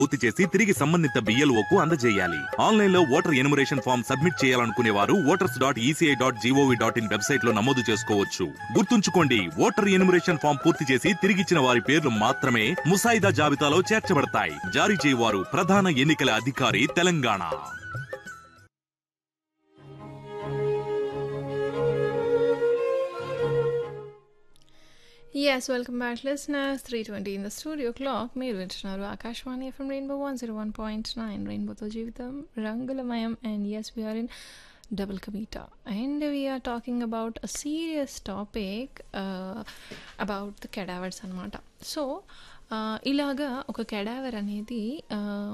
పూర్తి చేసి తిరిగి సంబంధిత బిఎల్ఓకు అందజేయాలి ఆన్లైన్ లో ఓటర్ ఎనుమరేషన్ ఫామ్ సబ్మిట్ చేయాలనుకునే వారు voters dot ECI dot GOV dot in website లో నమోదు చేసుకోవచ్చు గుర్తుంచుకోండి ఓటర్ ఎనుమరేషన్ ఫామ్ పూర్తి చేసి తిరిగిచ్చిన వారి పేర్లు మాత్రమే ముసాయిదా జాబితాలో చేర్చబడతాయి జారీ చేయవారు ప్రధాన ఎన్నికల అధికారి Telangana Yes, welcome back, listeners. 320 in the studio clock. మీరు వింటున్నారు Akashvani FM rainbow one zero one point nine రెయిన్బోతో జీవితం రంగులమయం and as we're in double committee and we're talking about a serious topic about the cadavers అనమాట so ఇలాగా ఒక cadaver అనేది uh,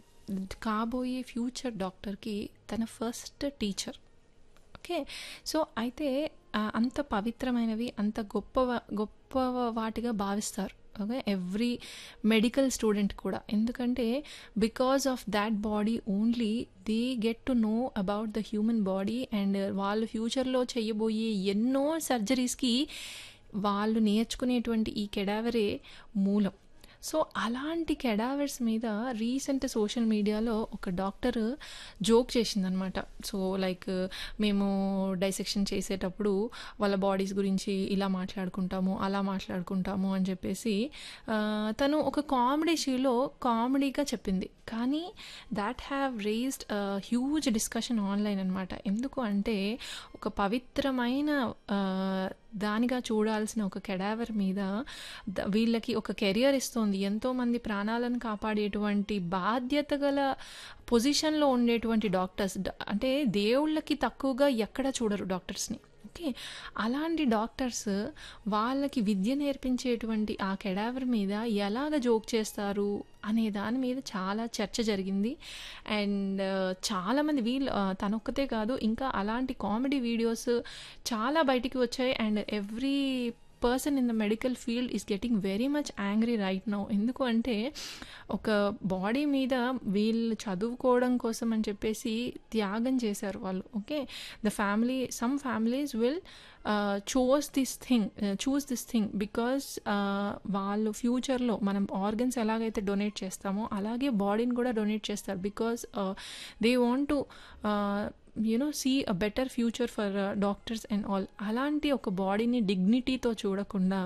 కాబోయే ఫ్యూచర్ డాక్టర్కి తన ఫస్ట్ టీచర్ ఓకే సో అయితే ఆ, అంత పవిత్రమైనవి అంత గొప్ప గొప్ప వాటిగా భావిస్తారు ఓకే ఎవ్రీ మెడికల్ స్టూడెంట్ కూడా ఎందుకంటే because of that body only they get to know about the human body and వాళ్ళు ఫ్యూచర్లో చేయబోయే ఎన్నో సర్జరీస్కి వాళ్ళు నేర్చుకునేటువంటి ఈ కెడావరే మూలం సో అలాంటి కెడావర్స్ మీద రీసెంట్ సోషల్ మీడియాలో ఒక డాక్టర్ జోక్ చేసిందనమాట సో లైక్ మేము డైసెక్షన్ చేసేటప్పుడు వాళ్ళ బాడీస్ గురించి ఇలా మాట్లాడుకుంటాము అలా మాట్లాడుకుంటాము అని చెప్పేసి ఆ, తను ఒక కామెడీ షోలో కామెడీగా చెప్పింది కానీ that have raised huge discussion online అనమాట ఎందుకు అంటే ఒక పవిత్రమైన ఆ, దానిగా చూడాల్సిన ఒక కెడావర్ మీద ద- వీళ్ళకి ఒక కెరియర్ ఇస్తుంది ఎంతోమంది ప్రాణాలను కాపాడేటువంటి బాధ్యత గల పొజిషన్లో ఉండేటువంటి డాక్టర్స్ డ- అంటే దేవుళ్ళకి తక్కువగా ఎక్కడ చూడరు డాక్టర్స్ని ఓకే అలాంటి డాక్టర్స్ వాళ్ళకి విద్య నేర్పించేటువంటి ఆ కెడావర్ మీద ఎలాగ జోక్ చేస్తారు అనే దాని మీద చాలా చర్చ జరిగింది అండ్ చాలామంది వీళ్ళు ఆ, తనొక్కతే కాదు ఇంకా అలాంటి కామెడీ వీడియోస్ చాలా బయటికి వచ్చాయి and every person in the medical field is getting very much angry right now ఎందుకు అంటే ఒక బాడీ మీద వీళ్ళు చదువుకోవడం కోసం అని చెప్పేసి త్యాగం చేశారు వాళ్ళు okay the family some families will choose this thing choose this thing because వాళ్ళు ఫ్యూచర్లో మనం ఆర్గన్స్ ఎలాగైతే డొనేట్ చేస్తామో అలాగే బాడీని కూడా డొనేట్ చేస్తారు because they want to you know see a better future for doctors and all అలాంటి ఒక బాడీని డిగ్నిటీతో చూడకుండా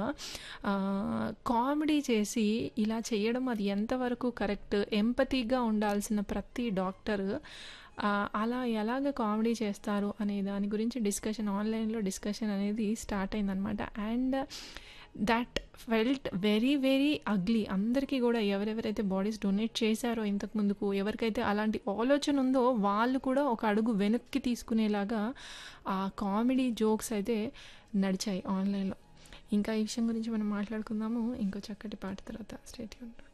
కామెడీ చేసి ఇలా చేయడం అది ఎంతవరకు కరెక్ట్ ఎంపతిగా ఉండాల్సిన ప్రతి డాక్టర్ అలా ఎలాగ కామెడీ చేస్తారు అనే దాని గురించి డిస్కషన్ ఆన్లైన్లో డిస్కషన్ అనేది స్టార్ట్ అయిందనమాట and that felt very very ugly అందరికీ కూడా ఎవరెవరైతే బాడీస్ డొనేట్ చేశారో ఇంతకు ముందుకు ఎవరికైతే అలాంటి ఆలోచన ఉందో వాళ్ళు కూడా ఒక అడుగు వెనక్కి తీసుకునేలాగా ఆ కామెడీ జోక్స్ అయితే నడిచాయి ఆన్లైన్లో ఇంకా ఈ విషయం గురించి మనం మాట్లాడుకుందాము ఇంకో చక్కటి పాట తర్వాత స్టేట్